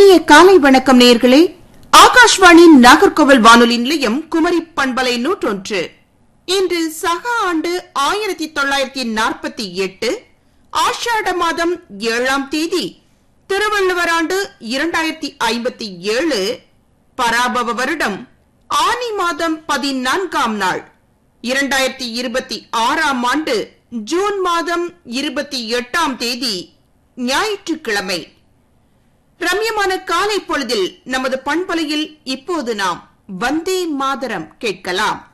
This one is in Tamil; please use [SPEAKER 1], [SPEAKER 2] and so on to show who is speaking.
[SPEAKER 1] இனிய காலை வணக்கம் நேயர்களே ஆகாஷ்வாணி நாகர்கோவில் வானொலி நிலையம் குமரி பண்பலை நூற்றொன்று இன்று சக ஆண்டு ஆயிரத்தி தொள்ளாயிரத்தி நாற்பத்தி எட்டு ஆஷாட மாதம் ஏழாம் தேதி திருவள்ளுவர் ஆண்டு இரண்டாயிரத்தி ஐம்பத்தி ஏழு பராபவ வருடம் ஆனி மாதம் பதினான்காம் நாள் இரண்டாயிரத்தி இருபத்தி ஆறாம் ஆண்டு ஜூன் மாதம் இருபத்தி எட்டாம் தேதி ஞாயிற்றுக்கிழமை ரம்யமான காலை பொழுதில் நமது பண்பலையில் இப்போது நாம் வந்தே மாதரம் கேட்கலாம்